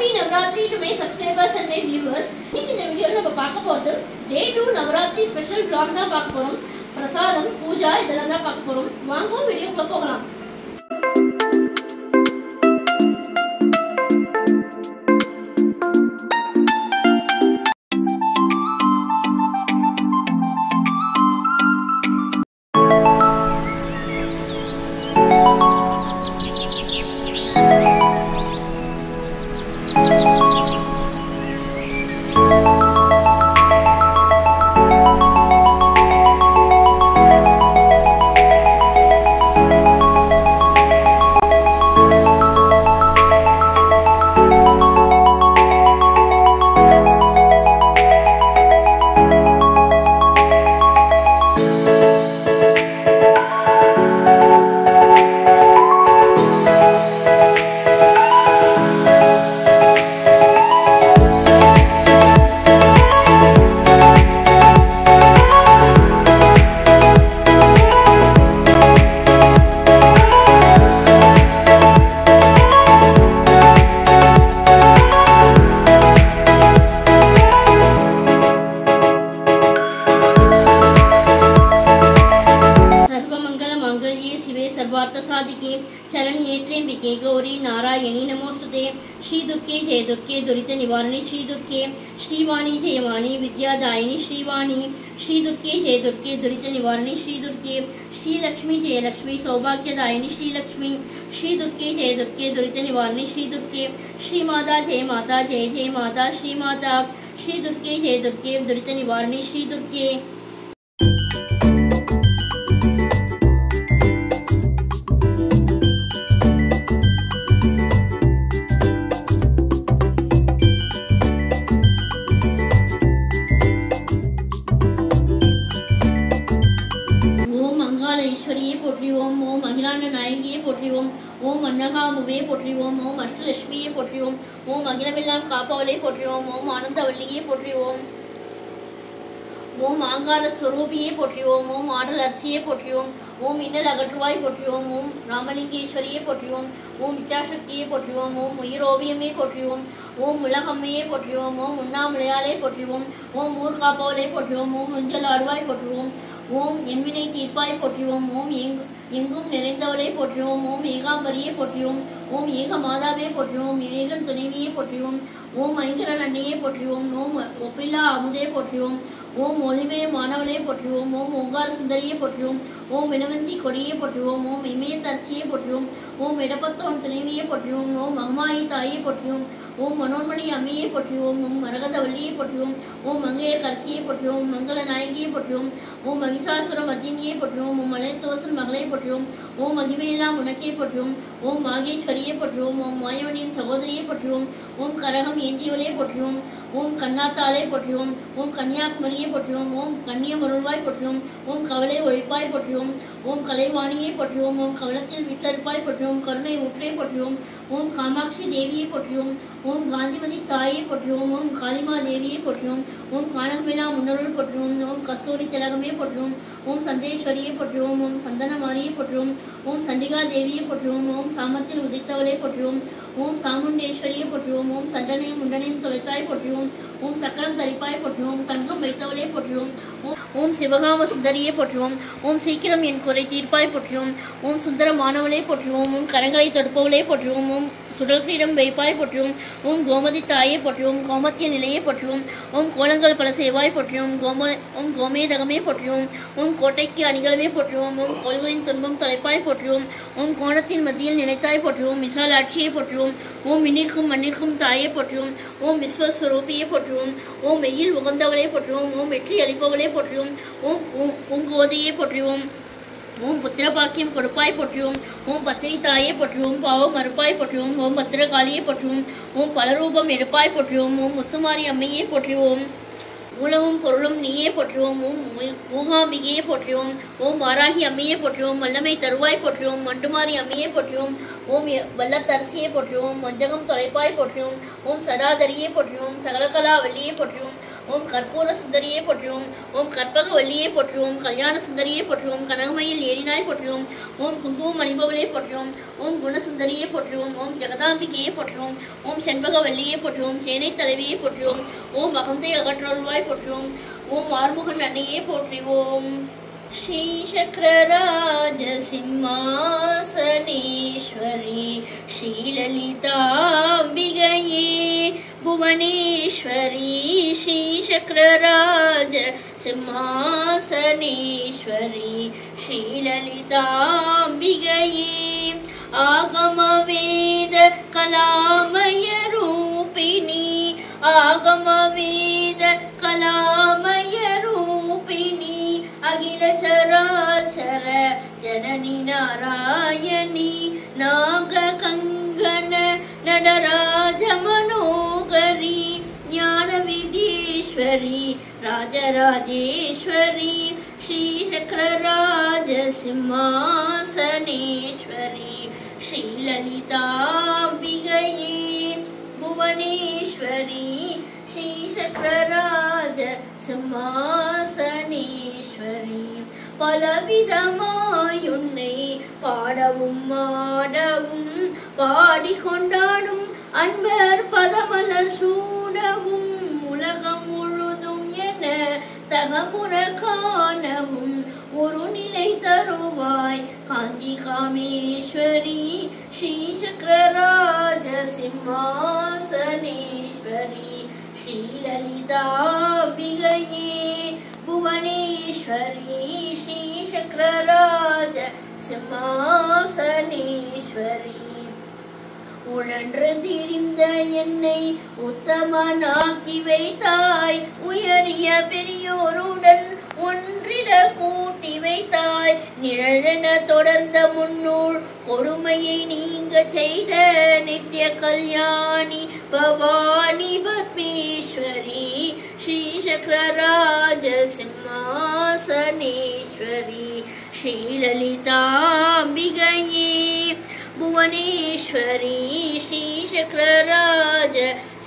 happy Navaratri to my subscribers and my viewers இன்னைக்கு இந்த வீடியோவில் நம்ம பார்க்க போகிறது day two Navaratri special vlog தான் பார்க்க போகிறோம் பிரசாதம் பூஜா இதெல்லாம் தான் பார்க்க போகிறோம் வாங்க வீடியோக்குள்ள போகலாம் सर्वमंगल मांगल्ये शिवे सर्वार्थ साधिके शरण्ये त्र्यंबिके गौरी नारायणी नमोस्तुते श्री दुर्गे जय दुर्गे दुरित निवारणी श्री दुर्गे श्रीवाणी जयवाणी विद्यादायिनी श्रीवाणी श्री दुर्गे जय दुर्गे दुरित निवारणी श्री दुर्गे श्री लक्ष्मी जय लक्ष्मी सौभाग्यदायिनी श्री लक्ष्मी श्री दुर्गे जय दुर्गे दुरित निवारणी श्री दुर्गे श्री माता जय माता जय जय माता श्री माता श्री दुर्गे जय दुर्गे दुरित निवारणी श्री दुर्गे ஓம் அங்காள ஈஸ்வரியை போற்றிவோம் ஓம் அகிலாண்ட நாயகியை போற்றிவோம் ஓம் அன்னகாமுவே போற்றிவோம் ஓம் அஷ்டலட்சுமியை போற்றிவோம் ஓம் அகிலமெல்லாம் காப்பவளை போற்றிவோம் ஓம் ஆனந்தவல்லியை போற்றிவோம் ஓம் ஆங்கார ஸ்வரூபியை போற்றிவோம் ஓம் ஆடல் அரசியை போற்றிவோம் ஓம் இன்னல் அகற்றுவாய் போற்றிவோம் ஓம் ராமலிங்கேஸ்வரியை போற்றிவோம் ஓம் இச்சாசக்தியை போற்றிவோம் ஓம் உயிரோவியமே போற்றிவோம் ஓம் உலகம்மையை போற்றிவோம் ஓம் உண்ணாமலையாலே போற்றிவோம் ஓம் ஊர் காப்பவளை போற்றிவோம் ஓம் உஞ்சல் ஆடுவாய் போற்றுவோம் ஓம் என்வினை தீர்ப்பாய் போற்றிவோம் ஓம் எங்கு எங்கும் நிறைந்தவளை போற்றிவோம் ஓம் ஏகாம்பரியை போற்றிவோம் ஓம் ஏக மாதாவே போற்றிவோம் ஏகன் துணைவியை போற்றிவோம் ஓம் ஐங்கரன் அன்னையை போற்றிவோம் ஓம் ஒப்பில்லா அமுதே போற்றிவோம் ஓம் ஒளிவே மாணவளே போற்றுவோம் ஓம் ஓங்கார சுந்தரியை போற்றுவோம் ஓம் இளவஞ்சி கொடியை போற்றுவோம் ஓம் இமயத்தரசியை போற்றுவோம் ஓம் இடப்பத்தோன் துணைவியை போற்றுவோம் ஓம் அம்மாயி தாயை போற்றுவோம் ஓம் மனோன்மணி அம்மையை போற்றுவோம் ஓம் மரகதவல்லியை போற்றுவோம் ஓம் மங்கையர் கரசியை போற்றுவோம் மங்கள நாயகியை போற்றுவோம் ஓம் மகிஷாசுர மர்தினியை போற்றுவோம் ஓம் மலையத்துவசன் மகளை போற்றுவோம் ஓம் மகிமையெல்லாம் உனக்கே போற்றுவோம் ஓம் மாகேஸ்வரியை போற்றுவோம் ஓம் மாயவனின் சகோதரியை போற்றுவோம் ஓம் கரகம் ஏந்தியவளே போற்றுவோம் ஓம் கண்ணாத்தாளே போற்றுவோம் ஓம் கன்னியாகுமரியை போற்றுவோம் ஓம் கன்னியமருள்வாய் போற்றுவோம் ஓம் கவலை ஒழிப்பாய் போற்றுவோம் ஓம் கலைவாணியை போற்றுவோம் ஓம் கவலத்தில் விட்டறுப்பாய் போற்றுவோம் கருணை ஊற்றே போற்றுவோம் ஓம் காமாட்சி தேவியை போற்றுவோம் ஓம் காந்திமதி தாயை போற்றுவோம் ஓம் காளிமா தேவியை போற்றுவோம் ஓம் கானகமிலா முன்னருள் போற்றுவோம் ஓம் கஸ்தூரி திலகமே போற்றுவோம் ஓம் சந்தேஸ்வரியை போற்றுவோம் ஓம் சந்தனமாரியை போற்றுவோம் ஓம் சண்டிகா தேவியை போற்றுவோம் ஓம் சாமத்தில் உதித்தவளை போற்றுவோம் ஓம் சாமுண்டேஸ்வரியை போற்றுவோம் ஓம் சண்டனையும் முண்டனையும் தொலைத்தாய் போற்றுவோம் ஓம் சக்கரம் தரிப்பாய் போற்றுவோம் சங்கம் வைத்தவளே போற்றுவோம் ஓம் ஓம் சிவகாம சுந்தரியை போற்றுவோம் ஓம் சீக்கிரம் என் குறை தீர்ப்பாய் போற்றுவோம் ஓம் சுந்தரமானவளே போற்றுவோம் ஓம் கரங்களை தொடுப்பவளே போற்றுவோம் ஓம் சுடல் கிரீடம் வைப்பாய் போற்றுவோம் ஓம் கோமதி தாயை போற்றுவோம் கோமத்திய நிலையை போற்றுவோம் ஓம் கோலங்கள் பல செய்வாய் போற்றுவோம் கோம ஓம் கோமேதகமே போற்றுவோம் ஓம் கோட்டைக்கு அணிகளவே போற்றுவோம் ஓம் கோள்களின் துன்பம் தலைப்பாய் போற்றுவோம் ஓம் கோணத்தின் மத்தியில் நினைத்தாய் போற்றுவோம் விசாலாட்சியை போற்றுவோம் ஓம் மின்னிற்கும் மண்ணிற்கும் தாயை போற்றுவோம் ஓம் விஸ்வஸ்வரூபியை போற்றுவோம் ஓம் வெயில் உகந்தவளை போற்றுவோம் ஓம் வெற்றி அளிப்பவளை போற்றுவோம் ஓம் பூ- பூங்கோதையை போற்றுவோம் ஓம் புத்திர பாக்கியம் கொடுப்பாய் போற்றுவோம் ஓம் பத்தினி தாயை போற்றுவோம் பாவம் மறுப்பாய் போற்றுவோம் ஓம் பத்திரகாளியை போற்றுவோம் ஓம் பலரூபம் எடுப்பாய் போற்றுவோம் ஓம் முத்துமாரி அம்மையை போற்றுவோம் மூலமும் பொருளும் நீயே போற்றுவோம் ஓம் மூ- மூகாம்பிகையை போற்றுவோம் ஓம் வாராகி அம்மையை போற்றுவோம் வல்லமை தருவாய் போற்றுவோம் மண்டுமாரி அம்மையை போற்றுவோம் ஓம் எ- வல்லத்தரசியை போற்றுவோம் வஞ்சகம் தொலைப்பாய் போற்றுவோம் ஓம் சடாதரியை போற்றுவோம் சகலகலா வள்ளியை போற்றுவோம் ஓம் கற்பூர சுந்தரியே போற்றுவோம் ஓம் கற்பகவல்லியே போற்றுவோம் கல்யாண சுந்தரியே போற்றுவோம் கனகமையில் ஏறினாய் போற்றுவோம் ஓம் குங்குமம் மணிபவளே போற்றுவோம் ஓம் குணசுந்தரியே போற்றுவோம் ஓம் ஜெகதாம்பிகையே போற்றுவோம் ஓம் செண்பகவல்லியே போற்றுவோம் சேனை தலைவியே போற்றுவோம் ஓம் அகந்தை அகற்றருள்வாய் போற்றுவோம் ஓம் ஆறுமுகன் அன்னையே போற்றுவோம் श्रीशक्रराजसिंहासनेश्वरी श्रीललिताम्बिगये भुवनेश्वरी श्रीशक्रराज सिंहासनेश्वरी श्रीललिताम्बिगये आगमवेद कलामय रूपिणी आगमवेद कलामय रूपिणी अखिल चराचर जननि नारायणी नागकङ्गन नडराजमनोगरी ज्ञानविधीश्वरी राजराजेश्वरी श्रीशक्रराजसिंहासनेश्वरी श्रीललिताम्बिगये भुवनेश्वरी ஸ்ரீசக்கரராஜ சிம்மாசனேஸ்வரி பலவிதமாயுன்னை பாடவும் ஆடவும் பாடிக்கொண்டாடும் அன்பர் பதமலர் சூடவும் உலகம் முழுதும் என தகமுற காணவும் ஒரு நிலை தருவாய் காஞ்சி காமேஸ்வரி ஸ்ரீசக்கரராஜ சிம்மாசனேஸ்வரி श्रीललिताम्बिगये भुवनेश्वरी श्रीशक्रराज சிம்மாசனேஸ்வரி உழன்று திரிந்த என்னை உத்தமனாக்கி வைத்தாய் உயரிய பெரியோருடன் ஒன்றிட கூட்டி வைத்தாய் நிழழென தொடர்ந்த முன்னூல் கொடுமையை நீங்க செய்த நித்திய கல்யாணி பவானி பத்மேஸ்வரி ஸ்ரீசக்கரராஜ சிம்மாசனேஸ்வரி ஸ்ரீலலிதாம்பிகையே புவனேஸ்வரி ஸ்ரீசக்கரராஜ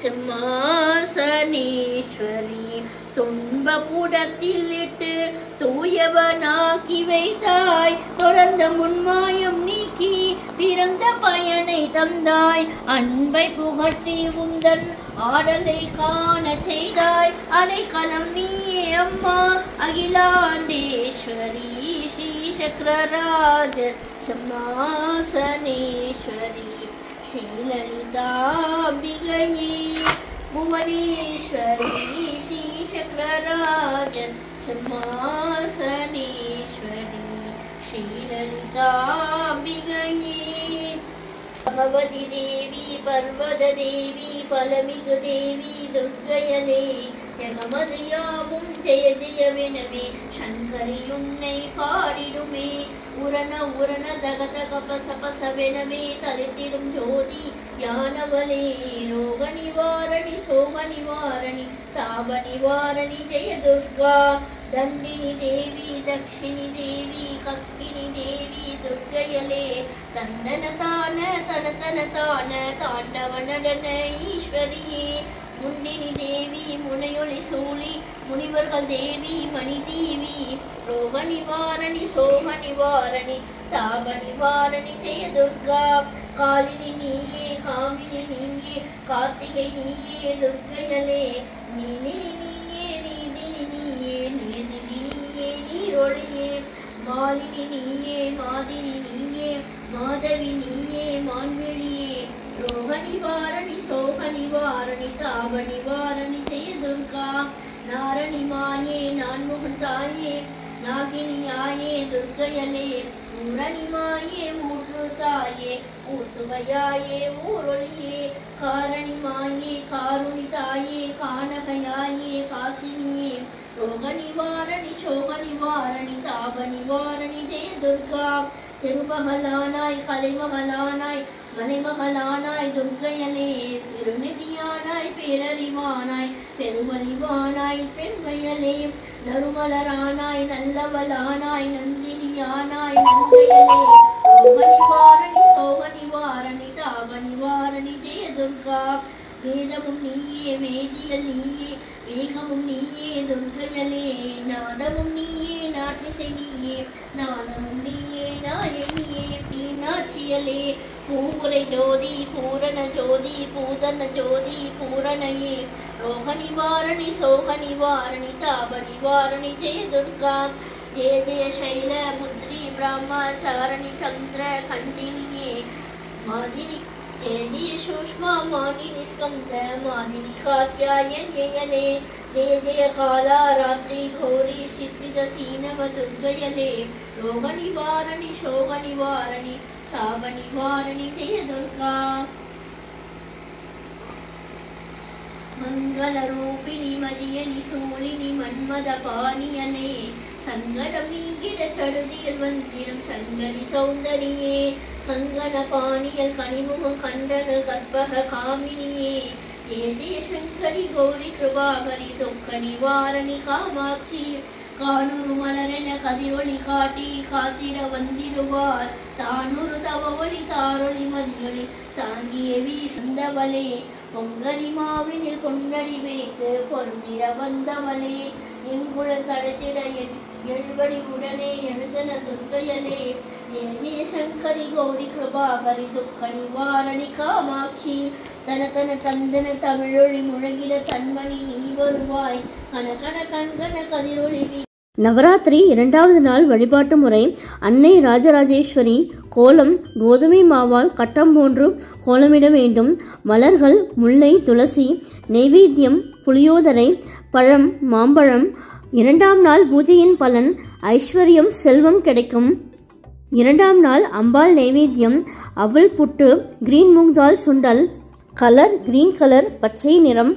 சிம்மாசனேஸ்வரி துன்ப கூடத்தில் இட்டு தூயவனாக்கி வைத்தாய் தொடர்ந்த முன்மாயம் நீக்கி பிறந்த பயனை தந்தாய் அன்பை புகட்டி உந்தன் ஆடலை காண செய்தாய் அடைக்கலம் நீயே அம்மா அகிலாண்டேஸ்வரி ஸ்ரீசக்கரராஜ சிம்மாசனேஸ்வரி ஸ்ரீலலிதாம்பிகையே புவனேஸ்வரி ஸ்ரீசக்கரராஜ சிம்மாசனேஸ்வரி ஸ்ரீலலிதாம்பிகையே பகவதி தேவி பர்வத தேவி பலமிகு தேவி துர்க்கையலே ஜெகமதியாவும் ஜெய ஜெயவெனவே சங்கரி உன்னை பாடிடுமே உரண உரண தக தக பச பசவெனவே தரித்திடும் ஜோதி யானவலே ரோக நிவாரணி சோக நிவாரணி தாப நிவாரணி ஜெய துர்கா தண்டினி தேவி தக்ஷிணி தேவி கக்கினி தேவி துர்க்கையலே தந்தன தான தன தன தான தாண்டவ நடன ஈஸ்வரியே முண்டினி தேவி முனையொளி சூழி முனிவர்கள் தேவி மணி தேவி ரோக நிவாரணி சோக நிவாரணி தாப நிவாரணி ஜெய துர்கா காலினி நீயே காமினி நீயே கார்த்திகை நீயே துர்க்கையலே நீலினி நீயே நீதினி நீயே நீதினி நீயே நீரொளியே மாலினி நீயே மாதினி நீயே மாதவி நீயே மான்விழியே ரோக நிவாரணி சோக நிவாரணி தாப நிவாரணி ஜெய துர்கா நாரணி மாயே நான்முகன் தாயே நாகினியாயே துர்க்கையலே ஊரணி மாயே ஊற்று தாயே ஊர்த்துவையாயே ஊரொளியே காரணி மாயே காருணி தாயே கானகையாயே காசினியே ரோக நிவாரணி சோக நிவாரணி தாப நிவாரணி ஜெய துர்கா திருமகளானாய் கலைமகளானாய் மலைமகளானாய் துர்க்கையலே பெருநிதியானாய் பேரறிவானாய் பெருமறிவானாய் பெண்மையலே நறுமலரானாய் நல்லவளானாய் நந்தினியானாய் நங்கையலே ரோக நிவாரணி சோக நிவாரணி தாப நிவாரணி ஜெய துர்கா வேதமும் நீயே வேதியல் நீயே வேகமும் நீயே துர்க்கையலே நாதமும் நீயே நாட்டிசை நீயே நாணமும் நீயே நாயகியே தீனாட்சியலே பூங்குரை ஜோதி பூரண ஜோதி பூதன ஜோதி பூரணையே ரோக நிவாரணி சோக நிவாரணி தாப நிவாரணி ஜெய துர்கா ஜெய ஜெய சைல புத்ரி ब्रह्मचारिणि चन्द्र खण्डिनिये मादिनि जय जय सूक्ष्मा मानिनि स्कन्द मानिनि कात्यायन्ययले जय जय काला रात्रि घोरी सिद्धिदसीनव दुर्गयले रोगनिवारणि शोकनिवारणि तापनिवारणि जय दुर्गा மங்களரூபிணி மதியனி சூழினி மன்மத பாணியலே சங்கடம் நீங்கிட சடுதியில் வந்திடும் சங்கரி சௌந்தரியே கங்கண பாணியல் கனிமுகம் கண்டன கற்பக காமினியே ஜெய ஜெய சங்கரி கௌரி கிருபாகரி துக்க நிவாரணி காமாட்சி காணூரு மலரென கதிரொளி காட்டி காத்திட வந்திடுவார் தானூறு தவ ஒளி தாரொளி மதியொளி தாங்கிய வீசந்தவளே பொங்கரி மாவினில் கொண்டடி வைத்து பொருந்திட வந்தவளே எங்குழல் தழைத்திட என் எழுபடி உடனே எழுதன துர்க்கையலே ஜெய ஜெய சங்கரி கௌரி கிருபாகரி துக்க நிவாரணி காமாட்சி தன தன தந்தன தமிழொளி முழங்கிட தன்மணி நீ வருவாய் கனகன கங்கன கதிரொளி வீ நவராத்திரி இரண்டாவது நாள் வழிபாட்டு முறை அன்னை ராஜராஜேஸ்வரி கோலம் கோதுமை மாவால் கட்டம் போன்று கோலமிட வேண்டும் மலர்கள் முல்லை துளசி நெய்வேத்தியம் புளியோதரை பழம் மாம்பழம் இரண்டாம் நாள் பூஜையின் பலன் ஐஸ்வர்யம் செல்வம் கிடைக்கும் இரண்டாம் நாள் அம்பாள் நெய்வேத்தியம் அவல் புட்டு கிரீன் மூங் தால் சுண்டல் கலர் கிரீன் கலர் பச்சை நிறம்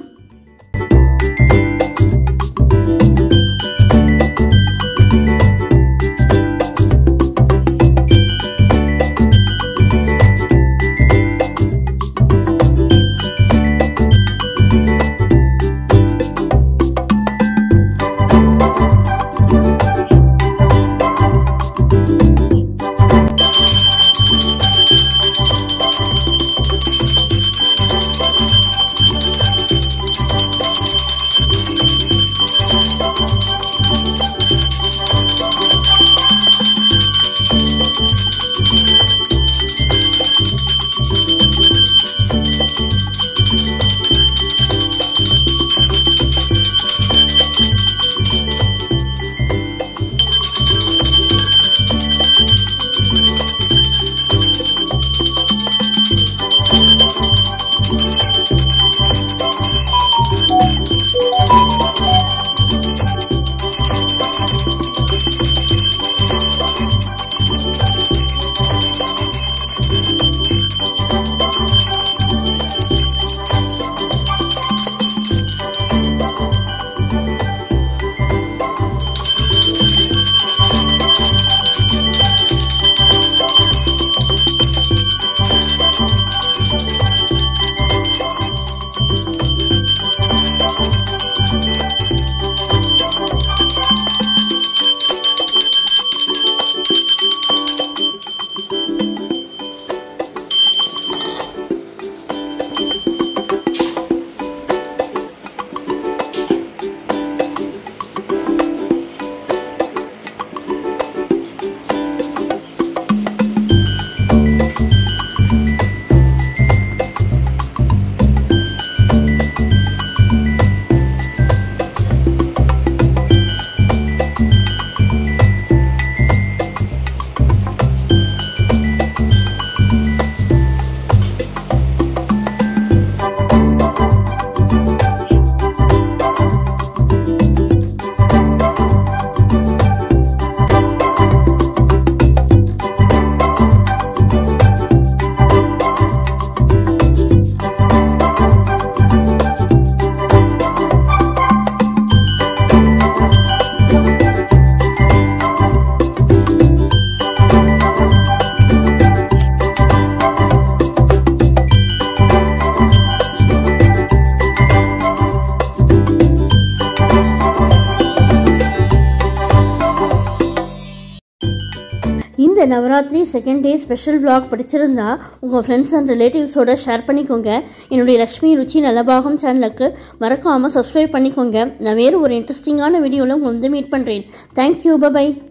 இந்த Navaratri second day special vlog பிடிச்சிருந்தா உங்கள் ஃப்ரெண்ட்ஸ் அண்ட் ரிலேட்டிவ்ஸோட ஷேர் பண்ணிக்கோங்க என்னுடைய லக்ஷ்மி ருச்சி நலபாகம் சேனலுக்கு மறக்காமல் சப்ஸ்கிரைப் பண்ணிக்கோங்க நான் வேறு ஒரு இன்ட்ரெஸ்டிங்கான வீடியோவில் உங்களை வந்து மீட் பண்ணுறேன் தேங்க்யூ பபாய்